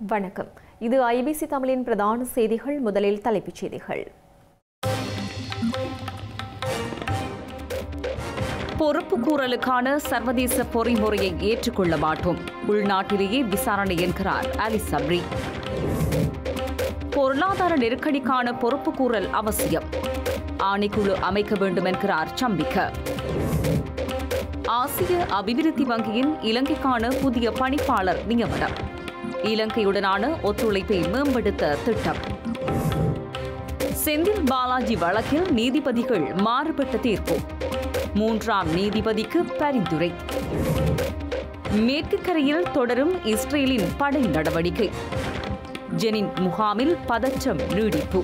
வணக்கம் இது ஐபிசி தமிழின் பிரதான செய்திகள் முதலில் தலைப்புச் செய்திகள் பொறுப்புக்கூறலுக்கான சர்வதேச பொறிமுறையை ஏற்றுக்கொள்ள மாட்டோம் உள்நாட்டிலேயே விசாரணை என்கிறார் அலி சப்ரி பொருளாதார நெருக்கடிக்கான பொறுப்புக்கூறல் அவசியம் ஆணைக்குழு அமைக்க வேண்டும் என்கிறார் சம்பிக்க ஆசிய அபிவிருத்தி வங்கியின் இலங்கைக்கான புதிய பணிப்பாளர் நியமனம் இலங்கையுடனான ஒத்துழைப்பை மேம்படுத்த திட்டம் செந்தில் பாலாஜி வழக்கில் நீதிபதிகள் மாறுபட்ட தீர்ப்பு மூன்றாம் நீதிபதிக்கு பரிந்துரை மேற்கு கரையில் தொடரும் இஸ்ரேலின் படை நடவடிக்கை ஜெனின் முகாமில் பதற்றம் நீடிப்பு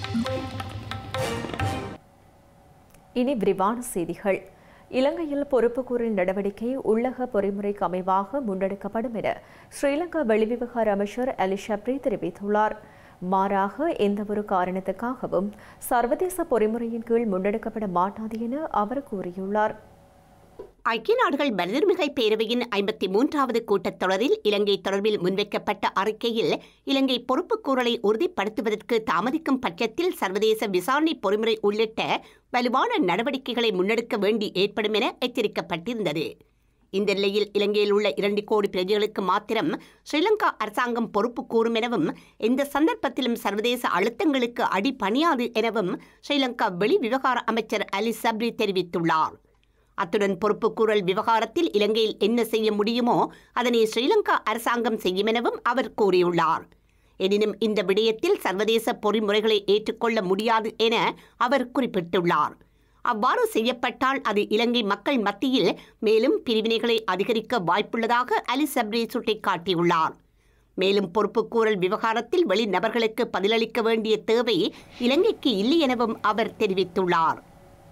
இனி விரிவான செய்திகள் இலங்கையில் பொறுப்புக்கூறல் நடவடிக்கை உள்ளக பொறிமுறைக்கு அமைவாக முன்னெடுக்கப்படும் என ஸ்ரீலங்கா வெளிவிவகார அமைச்சர் அலி ஷப்ரி தெரிவித்துள்ளார் மாறாக எந்தவொரு காரணத்துக்காகவும் சர்வதேச பொறிமுறையின் கீழ் முன்னெடுக்கப்பட மாட்டாது என அவர் கூறியுள்ளார் ஐக்கிய நாடுகள் மனிதர்மிகை பேரவையின் ஐம்பத்தி மூன்றாவது கூட்டத்தொடரில் இலங்கை தொடர்பில் முன்வைக்கப்பட்ட அறிக்கையில் இலங்கை பொறுப்புக்கூறலை உறுதிப்படுத்துவதற்கு தாமதிக்கும் பட்சத்தில் சர்வதேச விசாரணை பொறிமுறை உள்ளிட்ட வலுவான நடவடிக்கைகளை முன்னெடுக்க வேண்டி ஏற்படும் என எச்சரிக்கப்பட்டிருந்தது இந்த நிலையில் இலங்கையில் உள்ள இரண்டு கோடி பிரஜைகளுக்கு மாத்திரம் ஸ்ரீலங்கா அரசாங்கம் பொறுப்பு கூறும் எனவும் எந்த சந்தர்ப்பத்திலும் சர்வதேச அழுத்தங்களுக்கு அடிபணியாது எனவும் ஸ்ரீலங்கா வெளி விவகார அமைச்சர் அலி சப்ரி தெரிவித்துள்ளார் அத்துடன் பொறுப்புக்கூறல் விவகாரத்தில் இலங்கையில் என்ன செய்ய முடியுமோ அதனை ஸ்ரீலங்கா அரசாங்கம் செய்யும் எனவும் அவர் கூறியுள்ளார் எனினும் இந்த விடயத்தில் சர்வதேச பொறிமுறைகளை ஏற்றுக்கொள்ள முடியாது என அவர் குறிப்பிட்டுள்ளார் அவ்வாறு செய்யப்பட்டால் அது இலங்கை மக்கள் மத்தியில் மேலும் பிரிவினைகளை அதிகரிக்க வாய்ப்புள்ளதாக அலி சப்ரி சுட்டிக்காட்டியுள்ளார் மேலும் பொறுப்புக்கூறல் விவகாரத்தில் வெளிநபர்களுக்கு பதிலளிக்க வேண்டிய தேவை இலங்கைக்கு இல்லை எனவும் அவர் தெரிவித்துள்ளார்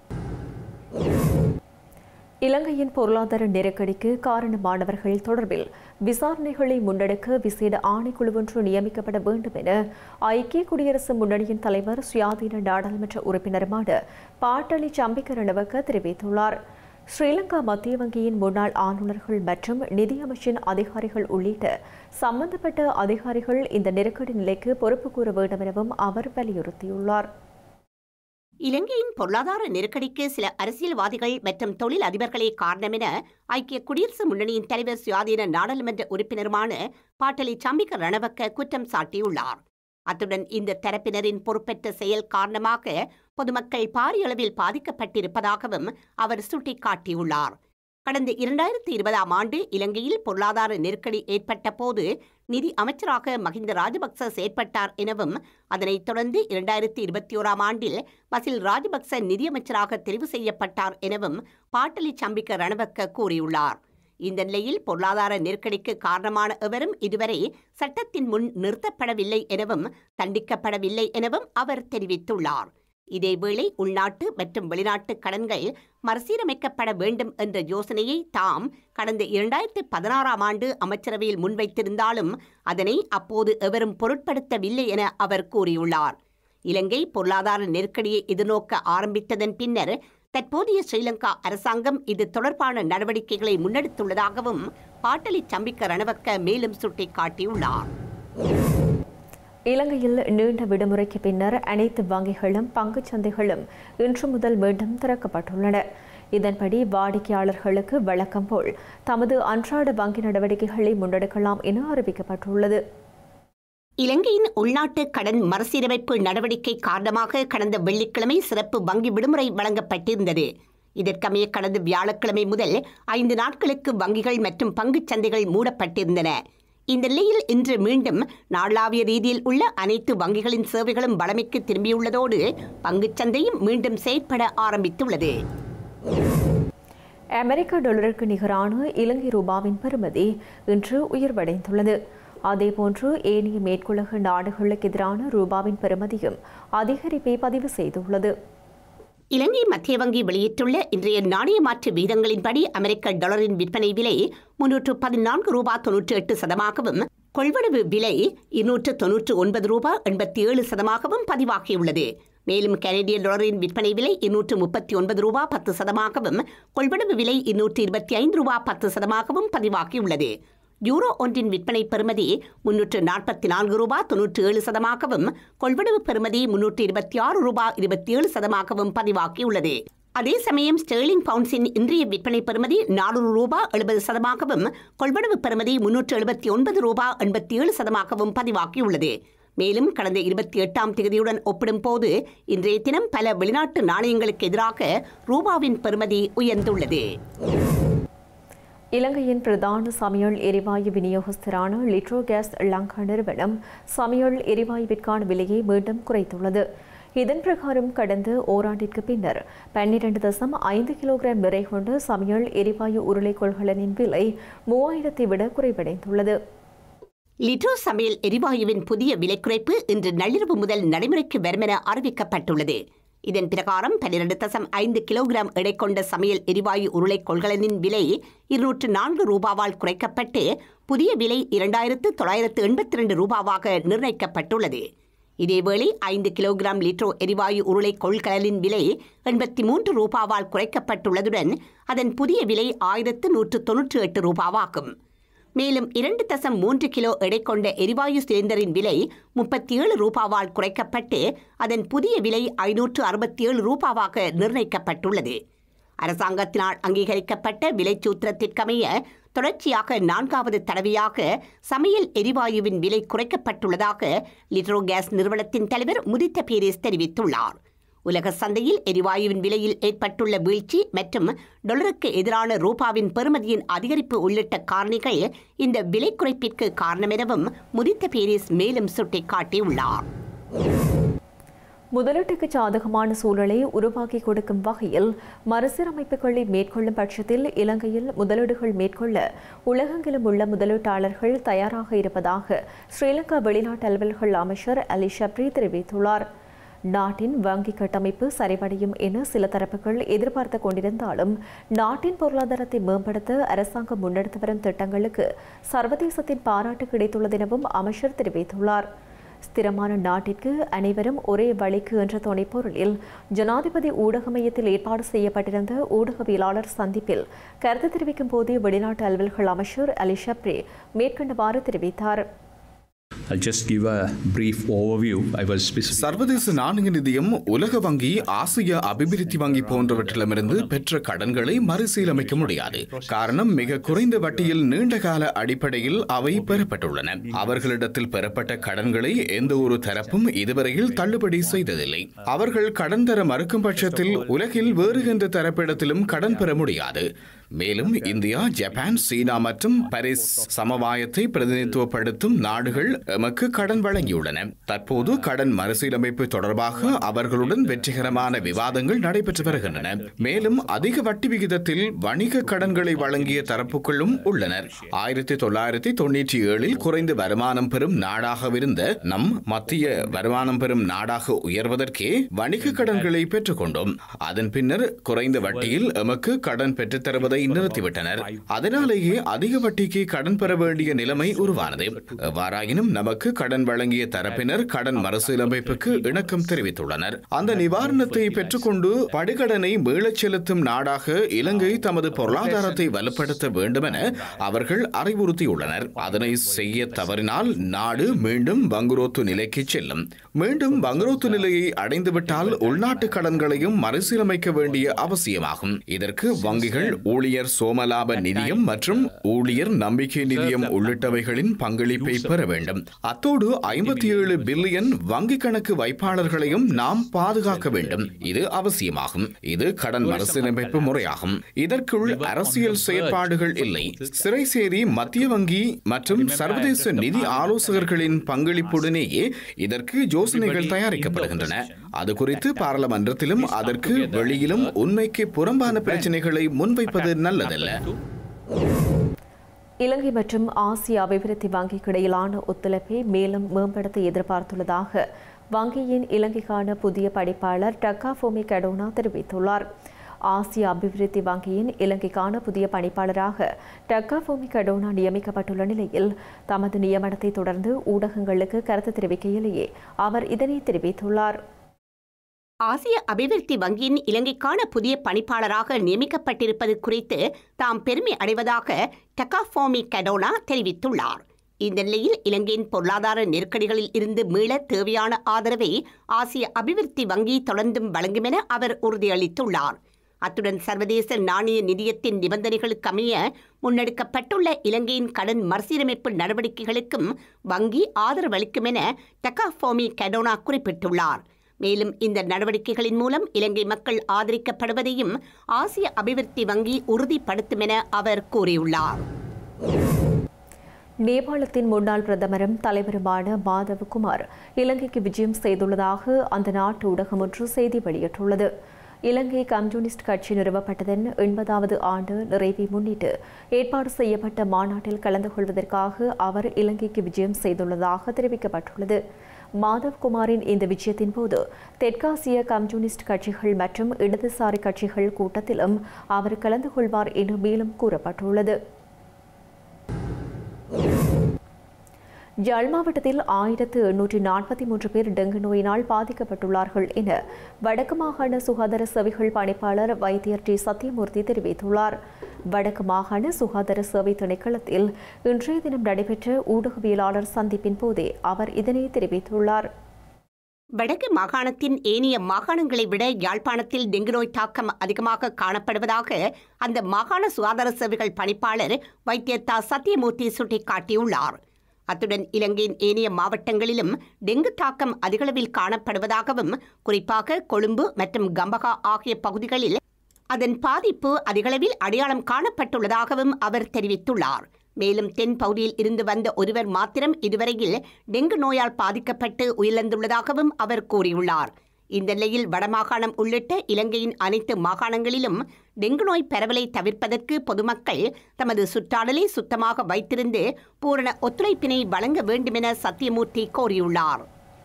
இலங்கையின் பொருளாதார நெருக்கடிக்கு காரணமானவர்கள் தொடர்பில் விசாரணைகளை முன்னெடுக்க விசேட ஆணைக்குழு ஒன்று நியமிக்கப்பட வேண்டும் என ஐக்கிய குடியரசு முன்னணியின் தலைவர் சுயாதீன நாடாளுமன்ற உறுப்பினருமான பாட்டளி சம்பிக்க ரணவக்க தெரிவித்துள்ளார் ஸ்ரீலங்கா மத்திய வங்கியின் முன்னாள் ஆளுநர்கள் மற்றும் நிதியமைச்சின் அதிகாரிகள் உள்ளிட்ட சம்பந்தப்பட்ட அதிகாரிகள் இந்த நெருக்கடி நிலைக்கு பொறுப்பு கூற வேண்டும் எனவும் அவர் வலியுறுத்தியுள்ளார் இலங்கையின் பொருளாதார நெருக்கடிக்கு சில அரசியல்வாதிகள் மற்றும் தொழில் அதிபர்களே காரணம் என ஐக்கிய குடியரசு முன்னணியின் தலைவர் சுயாதீன நாடாளுமன்ற உறுப்பினருமான பாட்டலி சம்பிக்க ரணவக்க குற்றம் சாட்டியுள்ளார் அத்துடன் இந்த தரப்பினரின் பொறுப்பற்ற செயல் காரணமாக பொதுமக்கள் பாரிய அளவில் பாதிக்கப்பட்டிருப்பதாகவும் அவர் சுட்டிக்காட்டியுள்ளார் கடந்த இரண்டாயிரத்தி இருபதாம் ஆண்டு இலங்கையில் பொருளாதார நெருக்கடி ஏற்பட்ட போது நிதி அமைச்சராக மஹிந்த ராஜபக்ச செயற்பட்டார் எனவும் அதனைத் தொடர்ந்து இரண்டாயிரத்தி இருபத்தி ஓராம் ஆண்டில் பசில் ராஜபக்ச நிதியமைச்சராக தெரிவு செய்யப்பட்டார் எனவும் பாட்டலி சம்பிக்க ரணவக்க கூறியுள்ளார் இந்த நிலையில் பொருளாதார நெருக்கடிக்கு காரணமான எவரும் இதுவரை சட்டத்தின் முன் நிறுத்தப்படவில்லை எனவும் தண்டிக்கப்படவில்லை எனவும் அவர் தெரிவித்துள்ளார் இதேவேளை உள்நாட்டு மற்றும் வெளிநாட்டு கடன்கள் மறுசீரமைக்கப்பட வேண்டும் என்ற யோசனையை தாம் கடந்த இரண்டாயிரத்தி பதினாறாம் ஆண்டு அமைச்சரவையில் முன்வைத்திருந்தாலும் அதனை அப்போது எவரும் பொருட்படுத்தவில்லை என அவர் கூறியுள்ளார் இலங்கை பொருளாதார நெருக்கடியை எதிர்நோக்க ஆரம்பித்ததன் பின்னர் தற்போதைய ஸ்ரீலங்கா அரசாங்கம் இது தொடர்பான நடவடிக்கைகளை முன்னெடுத்துள்ளதாகவும் பாட்டலி சம்பிக்க ரணவக்க மேலும் சுட்டிக்காட்டியுள்ளார் இலங்கையில் நீண்ட விடுமுறைக்கு பின்னர் அனைத்து வங்கிகளும் பங்குச் சந்தைகளும் இன்று முதல் மீண்டும் திறக்கப்பட்டுள்ளன இதன்படி வாடிக்கையாளர்களுக்கு வழக்கம் போல் தமது அன்றாட வங்கி நடவடிக்கைகளை முன்னெடுக்கலாம் என அறிவிக்கப்பட்டுள்ளது இலங்கையின் உள்நாட்டு கடன் மறுசீரமைப்பு நடவடிக்கை காரணமாக கடந்த வெள்ளிக்கிழமை சிறப்பு வங்கி விடுமுறை வழங்கப்பட்டிருந்தது இதற்கமைய கடந்த வியாழக்கிழமை முதல் ஐந்து நாட்களுக்கு வங்கிகள் மற்றும் பங்குச் சந்தைகள் மூடப்பட்டிருந்தன இந்த நிலையில் இன்று மீண்டும் நாளாவிய ரீதியில் உள்ள அனைத்து வங்கிகளின் சேவைகளும் வளமைக்கு திரும்பியுள்ளதோடு பங்குச் சந்தையும் மீண்டும் செயற்பட ஆரம்பித்துள்ளது அமெரிக்க டாலருக்கு நிகரான இலங்கை ரூபாவின் பெறுமதி இன்று உயர்வடைந்துள்ளது அதேபோன்று ஏனைய மேற்குலக நாடுகளுக்கு எதிரான ரூபாவின் பெறுமதியும் அதிகரிப்பை பதிவு செய்துள்ளது இலங்கை மத்திய வங்கி வெளியிட்டுள்ள இன்றைய நாணய மாற்று வீதங்களின்படி அமெரிக்க டாலரின் விற்பனை விலை முன்னூற்று பதினான்கு ரூபாய் தொன்னூற்றி எட்டு சதமாகவும் கொள்வனவு விலை இருநூற்று தொன்னூற்று ஒன்பது ரூபாய் எண்பத்தி ஏழு சதமாகவும் பதிவாகியுள்ளது மேலும் கனடிய டாலரின் விற்பனை விலை இருநூற்று முப்பத்தி ஒன்பது ரூபாய் பத்து சதமாகவும் கொள்வனவு விலை இருநூற்று இருபத்தி ஐந்து ரூபாய் பத்து சதமாகவும் பதிவாகியுள்ளது யூரோ ஒன்றின் விற்பனை பெறுமதி முன்னூற்று நாற்பத்தி நான்கு ரூபாய் தொன்னூற்றி ஏழு சதமாகவும் கொள்வனவு பெறுமதி முன்னூற்று இருபத்தி ஆறு ரூபாய் இருபத்தி ஏழு சதமாகவும் பதிவாகியுள்ளது அதே சமயம் ஸ்டெர்லிங் பவுண்ட்ஸின் இன்றைய விற்பனை பெறுமதி நானூறு ரூபாய் எழுபது சதமாகவும் கொள்வனவு பெறுமதி முன்னூற்று எழுபத்தி ஒன்பது ரூபாய் எண்பத்தி ஏழு சதமாகவும் பதிவாகியுள்ளது மேலும் கடந்த இருபத்தி எட்டாம் தேதியுடன் ஒப்பிடும்போது இன்றைய தினம் பல வெளிநாட்டு நாணயங்களுக்கு எதிராக ரூபாவின் பெறுமதி உயர்ந்துள்ளது இலங்கையின் பிரதான சமையல் எரிவாயு விநியோகஸ்தரான லிட்ரோ கேஸ் லங்கா நிறுவனம் சமையல் எரிவாயுவிற்கான விலையை மீண்டும் குறைத்துள்ளது இதன் பிரகாரம் கடந்த ஓராண்டிற்கு பின்னர் பன்னிரண்டு தசம் ஐந்து கிலோகிராம் நிறை கொண்ட சமையல் எரிவாயு உருளை கொள்கலனின் விலை மூவாயிரத்தை விட குறைவடைந்துள்ளது லிட்ரோ சமையல் எரிவாயுவின் புதிய விலை குறைப்பு இன்று நள்ளிரவு முதல் நடைமுறைக்கு வரும் என அறிவிக்கப்பட்டுள்ளது இதன் பிரகாரம் பன்னிரண்டு தசம் ஐந்து கிலோகிராம் எடை கொண்ட சமையல் எரிவாயு உருளை கொள்கலனின் விலை இருநூற்று நான்கு ரூபாவால் குறைக்கப்பட்டு புதிய விலை இரண்டாயிரத்து தொள்ளாயிரத்து எண்பத்தி ரெண்டு ரூபாவாக நிர்ணயிக்கப்பட்டுள்ளது இதேவேளை ஐந்து கிலோகிராம் லிட்ரோ எரிவாயு உருளை கொள்கலனின் விலை எண்பத்தி மூன்று ரூபாவால் குறைக்கப்பட்டுள்ளதுடன் அதன் புதிய விலை ஆயிரத்து நூற்று தொன்னூற்று எட்டு ரூபாவாகும் மேலும் இரண்டு தசம் மூன்று கிலோ எடை கொண்ட எரிவாயு சிலிண்டரின் விலை முப்பத்தி ஏழு ரூபாவால் குறைக்கப்பட்டு அதன் புதிய விலை ஐநூற்று அறுபத்தி ஏழு ரூபாவாக நிர்ணயிக்கப்பட்டுள்ளது அரசாங்கத்தினால் அங்கீகரிக்கப்பட்ட விலைச்சூத்திரத்திற்கமைய தொடர்ச்சியாக நான்காவது தடவையாக சமையல் எரிவாயுவின் விலை குறைக்கப்பட்டுள்ளதாக லிட்ரோ கேஸ் நிறுவனத்தின் தலைவர் முதித்த பீரிஸ் தெரிவித்துள்ளார் உலக சந்தையில் எரிவாயுவின் விலையில் ஏற்பட்டுள்ள வீழ்ச்சி மற்றும் டொலருக்கு எதிரான ரூபாவின் பெறுமதியின் அதிகரிப்பு உள்ளிட்ட காரணிகள் இந்த விலை குறைப்பிற்கு காரணம் எனவும் முதித்த பீரிஸ் மேலும் சுட்டிக்காட்டியுள்ளார் முதலீட்டுக்கு சாதகமான சூழலை உருவாக்கி கொடுக்கும் வகையில் மறுசீரமைப்புகளை மேற்கொள்ளும் பட்சத்தில் இலங்கையில் முதலீடுகள் மேற்கொள்ள உலகெங்கிலும் உள்ள முதலீட்டாளர்கள் தயாராக இருப்பதாக ஸ்ரீலங்கா வெளிநாட்டு அலுவல்கள் அமைச்சர் அலி ஷப்ரி தெரிவித்துள்ளார் நாட்டின் வங்கி கட்டமைப்பு சரிவடையும் என சில தரப்புகள் எதிர்பார்த்து கொண்டிருந்தாலும் நாட்டின் பொருளாதாரத்தை மேம்படுத்த அரசாங்கம் முன்னெடுத்து வரும் திட்டங்களுக்கு சர்வதேசத்தின் பாராட்டு கிடைத்துள்ளது எனவும் அமைச்சர் தெரிவித்துள்ளார் ஸ்திரமான நாட்டிற்கு அனைவரும் ஒரே வழிக்கு என்ற துணைப்பொருளில் ஜனாதிபதி ஊடக மையத்தில் ஏற்பாடு செய்யப்பட்டிருந்த ஊடகவியலாளர் சந்திப்பில் கருத்து தெரிவிக்கும் போதே வெளிநாட்டு அலுவல்கள் அமைச்சர் அலி ஷப்ரே மேற்கண்டவாறு தெரிவித்தார் I'll just give a brief overview. I was specific. சர்வதேச நாணய நிதியம் உலக வங்கி ஆசிய அபிவிருத்தி வங்கி போன்றவற்றிடமிருந்து பெற்ற கடன்களை மறுசீரமைக்க முடியாது காரணம் மிக குறைந்த வட்டியில் நீண்ட கால அடிப்படையில் அவை பெறப்பட்டுள்ளன அவர்களிடத்தில் பெறப்பட்ட கடன்களை எந்த ஒரு தரப்பும் இதுவரையில் தள்ளுபடி செய்ததில்லை அவர்கள் கடன் தர மறுக்கும் பட்சத்தில் உலகில் வேறு எந்த தரப்பிடத்திலும் கடன் பெற முடியாது மேலும் இந்தியா ஜப்பான் சீனா மற்றும் பாரிஸ் சமவாயத்தை பிரதிநிதித்துவப்படுத்தும் நாடுகள் எமக்கு கடன் வழங்கியுள்ளன தற்போது கடன் மறுசீரமைப்பு தொடர்பாக அவர்களுடன் வெற்றிகரமான விவாதங்கள் நடைபெற்று வருகின்றன மேலும் அதிக வட்டி விகிதத்தில் வணிக கடன்களை வழங்கிய தரப்புகளும் உள்ளனர் ஆயிரத்தி தொள்ளாயிரத்தி தொண்ணூற்றி ஏழில் குறைந்த வருமானம் பெறும் நாடாகவிருந்த நம் மத்திய வருமானம் பெறும் நாடாக உயர்வதற்கே வணிக கடன்களை பெற்றுக்கொண்டோம் அதன் பின்னர் குறைந்த வட்டியில் எமக்கு கடன் பெற்றுத் தருவதை நிறுத்திவிட்டனர் அதனாலேயே அதிக வட்டிக்கு கடன் பெற வேண்டிய நிலைமை உருவானது எவ்வாறாயினும் நமக்கு கடன் வழங்கிய தரப்பினர் கடன் மறுசீரமைப்புக்கு இணக்கம் தெரிவித்துள்ளனர் அந்த நிவாரணத்தை பெற்றுக்கொண்டு படுகடனை மீளச் செலுத்தும் நாடாக இலங்கை தமது பொருளாதாரத்தை வலுப்படுத்த வேண்டும் என அவர்கள் அறிவுறுத்தியுள்ளனர் அதனை செய்ய தவறினால் நாடு மீண்டும் பங்குரோத்து நிலைக்கு செல்லும் மீண்டும் பங்குரோத்து நிலையை அடைந்துவிட்டால் உள்நாட்டு கடன்களையும் மறுசீரமைக்க வேண்டிய அவசியமாகும் இதற்கு வங்கிகள் ஊழியர் சோமலாப நிதியம் மற்றும் ஊழியர் நம்பிக்கை நிதியம் உள்ளிட்டவைகளின் பங்களிப்பை பெற வேண்டும் அத்தோடு ஐம்பத்தி ஏழு பில்லியன் வங்கி கணக்கு வைப்பாளர்களையும் நாம் பாதுகாக்க வேண்டும் இது அவசியமாகும் இது கடன் மறுசீரமைப்பு முறையாகும் இதற்குள் அரசியல் செயற்பாடுகள் இல்லை சிறைசேரி மத்திய வங்கி மற்றும் சர்வதேச நிதி ஆலோசகர்களின் பங்களிப்புடனேயே இதற்கு யோசனைகள் தயாரிக்கப்படுகின்றன அது குறித்து பாராளுமன்றத்திலும் அதற்கு வெளியிலும் உண்மைக்கு புறம்பான பிரச்சனைகளை முன்வைப்பது நல்லதல்ல இலங்கை மற்றும் ஆசிய அபிவிருத்தி வங்கிக்கு இடையிலான ஒத்துழைப்பை மேலும் மேம்படுத்த எதிர்பார்த்துள்ளதாக வங்கியின் இலங்கைக்கான புதிய படிப்பாளர் டக்கா ஃபோமி கடோனா தெரிவித்துள்ளார் ஆசிய அபிவிருத்தி வங்கியின் இலங்கைக்கான புதிய பணிப்பாளராக டக்கா ஃபோமி கடோனா நியமிக்கப்பட்டுள்ள நிலையில் தமது நியமனத்தை தொடர்ந்து ஊடகங்களுக்கு கருத்து தெரிவிக்கையிலேயே அவர் இதனை தெரிவித்துள்ளார் ஆசிய அபிவிருத்தி வங்கியின் இலங்கைக்கான புதிய பணிப்பாளராக நியமிக்கப்பட்டிருப்பது குறித்து தாம் பெருமை அடைவதாக டெக்காஃபோமி கடோனா தெரிவித்துள்ளார் இந்த நிலையில் இலங்கையின் பொருளாதார நெருக்கடிகளில் இருந்து மீள தேவையான ஆதரவை ஆசிய அபிவிருத்தி வங்கி தொடர்ந்தும் வழங்கும் என அவர் உறுதியளித்துள்ளார் அத்துடன் சர்வதேச நாணய நிதியத்தின் நிபந்தனைகளுக்கு அமைய முன்னெடுக்கப்பட்டுள்ள இலங்கையின் கடன் மறுசீரமைப்பு நடவடிக்கைகளுக்கும் வங்கி ஆதரவளிக்கும் என டெக்காஃபோமி கடோனா குறிப்பிட்டுள்ளார் மேலும் இந்த நடவடிக்கைகளின் மூலம் இலங்கை மக்கள் ஆதரிக்கப்படுவதையும் ஆசிய அபிவிருத்தி வங்கி உறுதிப்படுத்தும் என அவர் கூறியுள்ளார் நேபாளத்தின் முன்னாள் பிரதமரும் தலைவருமான மாதவ் குமார் இலங்கைக்கு விஜயம் செய்துள்ளதாக அந்த நாட்டு ஊடகம் ஒன்று செய்தி வெளியிட்டுள்ளது இலங்கை கம்யூனிஸ்ட் கட்சி நிறுவப்பட்டதன் எண்பதாவது ஆண்டு நிறைவை முன்னிட்டு ஏற்பாடு செய்யப்பட்ட மாநாட்டில் கலந்து கொள்வதற்காக அவர் இலங்கைக்கு விஜயம் செய்துள்ளதாக தெரிவிக்கப்பட்டுள்ளது மாதவ் குமாரின் இந்த விஜயத்தின் போது தெற்காசிய கம்யூனிஸ்ட் கட்சிகள் மற்றும் இடதுசாரி கட்சிகள் கூட்டத்திலும் அவர் கலந்து கொள்வார் என மேலும் கூறப்பட்டுள்ளது ஜாழ் மாவட்டத்தில் ஆயிரத்து எண்ணூற்றி நாற்பத்தி மூன்று பேர் டெங்கு நோயினால் பாதிக்கப்பட்டுள்ளார்கள் என வடக்கு மாகாண சுகாதார சேவைகள் பணிப்பாளர் வைத்தியர் டி சத்யமூர்த்தி தெரிவித்துள்ளார் வடக்கு மாகாண சுகாதார சேவை திணைக்களத்தில் இன்றைய தினம் நடைபெற்ற ஊடகவியலாளர் சந்திப்பின் போதே அவர் இதனை தெரிவித்துள்ளார் வடக்கு மாகாணத்தின் ஏனைய மாகாணங்களை விட யாழ்ப்பாணத்தில் டெங்கு நோய் தாக்கம் அதிகமாக காணப்படுவதாக அந்த மாகாண சுகாதார சேவைகள் பணிப்பாளர் வைத்தியர் தா சத்யமூர்த்தி சுட்டிக்காட்டியுள்ளார் அத்துடன் இலங்கையின் ஏனைய மாவட்டங்களிலும் டெங்கு தாக்கம் அதிகளவில் காணப்படுவதாகவும் குறிப்பாக கொழும்பு மற்றும் கம்பகா ஆகிய பகுதிகளில் அதன் பாதிப்பு அதிகளவில் அடையாளம் காணப்பட்டுள்ளதாகவும் அவர் தெரிவித்துள்ளார் மேலும் தென் பகுதியில் இருந்து வந்த ஒருவர் மாத்திரம் இதுவரையில் டெங்கு நோயால் பாதிக்கப்பட்டு உயிரிழந்துள்ளதாகவும் அவர் கூறியுள்ளார் இந்த நிலையில் வடமாகாணம் உள்ளிட்ட இலங்கையின் அனைத்து மாகாணங்களிலும் டெங்கு நோய் பரவலை தவிர்ப்பதற்கு பொதுமக்கள் தமது சுற்றாடலை சுத்தமாக வைத்திருந்து பூரண ஒத்துழைப்பினை வழங்க வேண்டுமென சத்தியமூர்த்தி கோரியுள்ளார்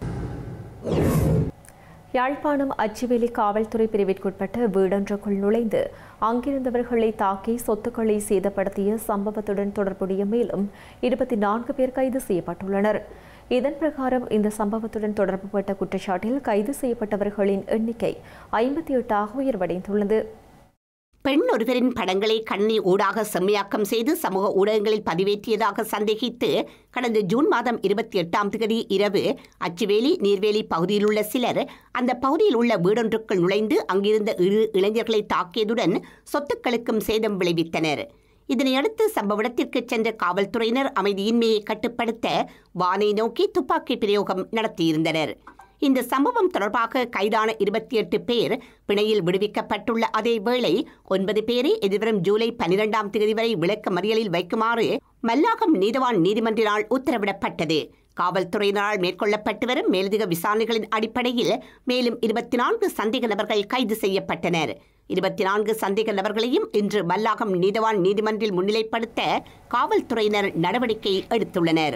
யாழ்ப்பாணம் அச்சுவேலி காவல்துறை பிரிவிற்குட்பட்ட வீடொன்றுக்குள் நுழைந்து அங்கிருந்தவர்களை தாக்கி சொத்துக்களை சேதப்படுத்திய சம்பவத்துடன் தொடர்புடைய மேலும் இருபத்தி நான்கு பேர் கைது செய்யப்பட்டுள்ளனர் இதன் பிரகாரம் இந்த சம்பவத்துடன் தொடர்புபட்ட குற்றச்சாட்டில் கைது செய்யப்பட்டவர்களின் எண்ணிக்கை ஐம்பத்தி எட்டாக உயர்வடைந்துள்ளது பெண் ஒருவரின் படங்களை கண்ணி ஊடாக செம்மையாக்கம் செய்து சமூக ஊடகங்களில் பதிவேற்றியதாக சந்தேகித்து கடந்த ஜூன் மாதம் இருபத்தி எட்டாம் தேதி இரவு அச்சுவேலி நீர்வேலி பகுதியில் உள்ள சிலர் அந்த பகுதியில் உள்ள வீடொன்றுக்குள் நுழைந்து அங்கிருந்த இரு இளைஞர்களை தாக்கியதுடன் சொத்துக்களுக்கும் சேதம் விளைவித்தனர் இதனையடுத்து சம்பவ இடத்திற்கு சென்ற காவல்துறையினர் அமைதியின்மையை கட்டுப்படுத்த வானை நோக்கி துப்பாக்கி பிரயோகம் நடத்தியிருந்தனர் இந்த சம்பவம் தொடர்பாக கைதான இருபத்தி எட்டு பேர் பிணையில் விடுவிக்கப்பட்டுள்ள அதே வேளை ஒன்பது பேரை எதிர்வரும் ஜூலை பனிரெண்டாம் தேதி வரை விளக்க மறியலில் வைக்குமாறு மல்லாகம் நீதவான் நீதிமன்றினால் உத்தரவிடப்பட்டது காவல்துறையினரால் மேற்கொள்ளப்பட்டு வரும் மேலதிக விசாரணைகளின் அடிப்படையில் மேலும் இருபத்தி நான்கு சந்தேக நபர்கள் கைது செய்யப்பட்டனர் இருபத்தி நான்கு சந்தேக நபர்களையும் இன்று மல்லாகம் நீதவான் நீதிமன்றில் முன்னிலைப்படுத்த காவல்துறையினர் நடவடிக்கை எடுத்துள்ளனர்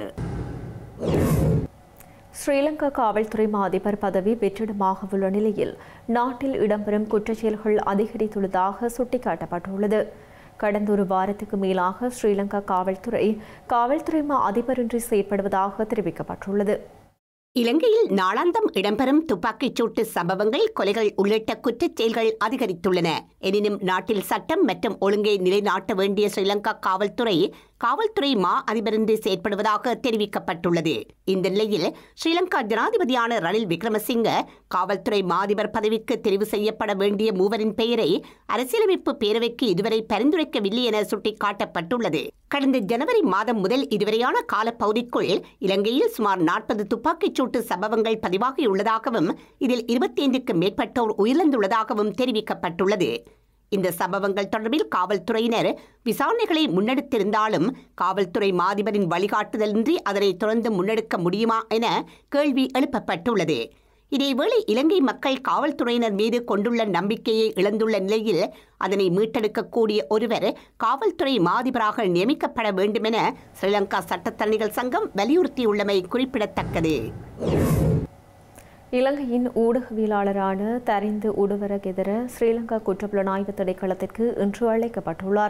ஸ்ரீலங்கா காவல்துறை மா அதிபர் பதவி வெற்றிடமாக உள்ள நிலையில் நாட்டில் இடம்பெறும் குற்றச்செயல்கள் அதிகரித்துள்ளதாக சுட்டிக்காட்டப்பட்டுள்ளது கடந்த ஒரு வாரத்துக்கு மேலாக ஸ்ரீலங்கா காவல்துறை காவல்துறை மா அதிபரின்றி செயற்படுவதாக தெரிவிக்கப்பட்டுள்ளது இலங்கையில் நாளாந்தம் இடம்பெறும் துப்பாக்கிச் சூட்டு சம்பவங்கள் கொலைகள் உள்ளிட்ட குற்றச் செயல்கள் அதிகரித்துள்ளன எனினும் நாட்டில் சட்டம் மற்றும் ஒழுங்கை நிலைநாட்ட வேண்டிய ஸ்ரீலங்கா காவல்துறை காவல்துறை மா அதிபரின்றி செயற்படுவதாக தெரிவிக்கப்பட்டுள்ளது இந்த நிலையில் ஸ்ரீலங்கா ஜனாதிபதியான ரணில் விக்ரமசிங்க காவல்துறை மா அதிபர் பதவிக்கு தெரிவு செய்யப்பட வேண்டிய மூவரின் பெயரை அரசியலமைப்பு பேரவைக்கு இதுவரை பரிந்துரைக்கவில்லை என சுட்டிக்காட்டப்பட்டுள்ளது கடந்த ஜனவரி மாதம் முதல் இதுவரையான காலப்பகுதிக்குள் இலங்கையில் சுமார் நாற்பது துப்பாக்கிச் சூட்டு சம்பவங்கள் பதிவாகியுள்ளதாகவும் இதில் இருபத்தி ஐந்துக்கு மேற்பட்டோர் உயிரிழந்துள்ளதாகவும் தெரிவிக்கப்பட்டுள்ளது இந்த சம்பவங்கள் தொடர்பில் காவல்துறையினர் விசாரணைகளை முன்னெடுத்திருந்தாலும் காவல்துறை மாதிபரின் வழிகாட்டுதலின்றி அதனை தொடர்ந்து முன்னெடுக்க முடியுமா என கேள்வி எழுப்பப்பட்டுள்ளது இதேவேளை இலங்கை மக்கள் காவல்துறையினர் மீது கொண்டுள்ள நம்பிக்கையை இழந்துள்ள நிலையில் அதனை மீட்டெடுக்கக்கூடிய ஒருவர் காவல்துறை மாதிபராக நியமிக்கப்பட வேண்டுமென ஸ்ரீலங்கா சட்டத்தரணிகள் சங்கம் வலியுறுத்தியுள்ளமை குறிப்பிடத்தக்கது இலங்கையின் ஊடகவியலாளரான தரிந்து உடுவரகெதிர ஸ்ரீலங்கா குற்றப்புலனாய்வு திணைக்களத்திற்கு இன்று அழைக்கப்பட்டுள்ளார்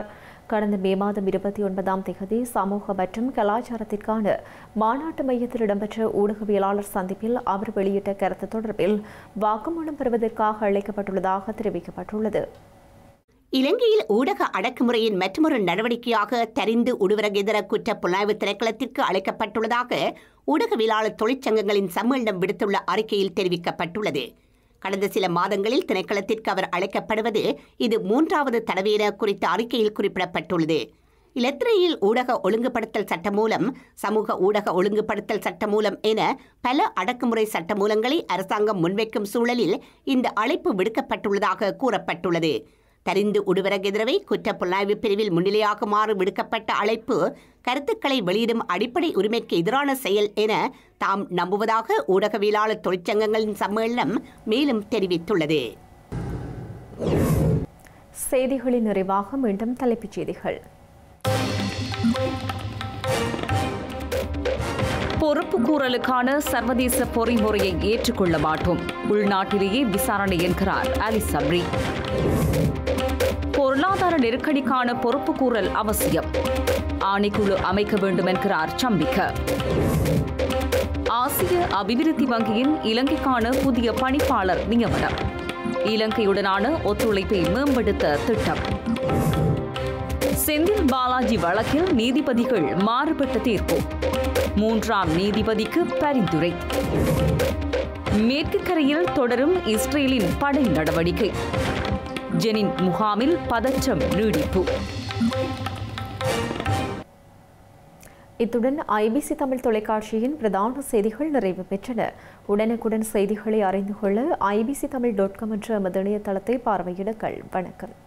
கடந்த மே மாதம் இருபத்தி ஒன்பதாம் தேதி சமூக மற்றும் கலாச்சாரத்திற்கான மாநாட்டு மையத்தில் இடம்பெற்ற ஊடகவியலாளர் சந்திப்பில் அவர் வெளியிட்ட கருத்து தொடர்பில் வாக்குமூலம் பெறுவதற்காக அழைக்கப்பட்டுள்ளதாக தெரிவிக்கப்பட்டுள்ளது இலங்கையில் ஊடக அடக்குமுறையின் மற்றொரு நடவடிக்கையாக தெரிந்து உடுவரகெதிர குற்ற புலனாய்வு திணைக்களத்திற்கு அழைக்கப்பட்டுள்ளதாக ஊடகவியலாளர் தொழிற்சங்கங்களின் சம்மேளனம் விடுத்துள்ள அறிக்கையில் தெரிவிக்கப்பட்டுள்ளது கடந்த சில மாதங்களில் திணைக்களத்திற்கு அவர் அழைக்கப்படுவது இது மூன்றாவது தடவை என குறித்த அறிக்கையில் குறிப்பிடப்பட்டுள்ளது இலத்திரையில் ஊடக ஒழுங்குபடுத்தல் சட்டம் மூலம் சமூக ஊடக ஒழுங்குபடுத்தல் சட்டம் மூலம் என பல அடக்குமுறை சட்ட மூலங்களை அரசாங்கம் முன்வைக்கும் சூழலில் இந்த அழைப்பு விடுக்கப்பட்டுள்ளதாக கூறப்பட்டுள்ளது தரிந்து உடுவரகெதிரவை குற்ற புலனாய்வு பிரிவில் முன்னிலையாகுமாறு விடுக்கப்பட்ட அழைப்பு கருத்துக்களை வெளியிடும் அடிப்படை உரிமைக்கு எதிரான செயல் என தாம் நம்புவதாக ஊடகவியலாளர் தொழிற்சங்கங்களின் சம்மேளனம் மேலும் தெரிவித்துள்ளது செய்திகளின் நிறைவாக மீண்டும் தலைப்புச் செய்திகள் பொறுப்புக்கூறலுக்கான சர்வதேச பொறிமுறையை ஏற்றுக்கொள்ள மாட்டோம் உள்நாட்டிலேயே விசாரணை என்கிறார் அலி சப்ரி பொருளாதார நெருக்கடிக்கான பொறுப்புக்கூறல் அவசியம் ஆணைக்குழு அமைக்க வேண்டும் என்கிறார் சம்பிக்க ஆசிய அபிவிருத்தி வங்கியின் இலங்கைக்கான புதிய பணிப்பாளர் நியமனம் இலங்கையுடனான ஒத்துழைப்பை மேம்படுத்த திட்டம் செந்தில் பாலாஜி வழக்கில் நீதிபதிகள் மாறுபட்ட தீர்ப்பு மூன்றாம் நீதிபதிக்கு பரிந்துரை மேற்கு கரையில் தொடரும் இஸ்ரேலின் படை நடவடிக்கை ஜெனின் முகாமில் பதற்றம் நீடிப்பு இத்துடன் ஐபிசி தமிழ் தொலைக்காட்சியின் பிரதான செய்திகள் நிறைவு பெற்றன உடனுக்குடன் செய்திகளை அறிந்து கொள்ள ஐபிசி தமிழ் டாட் காம் என்ற எமது இணையதளத்தை பார்வையிடுங்கள் வணக்கம்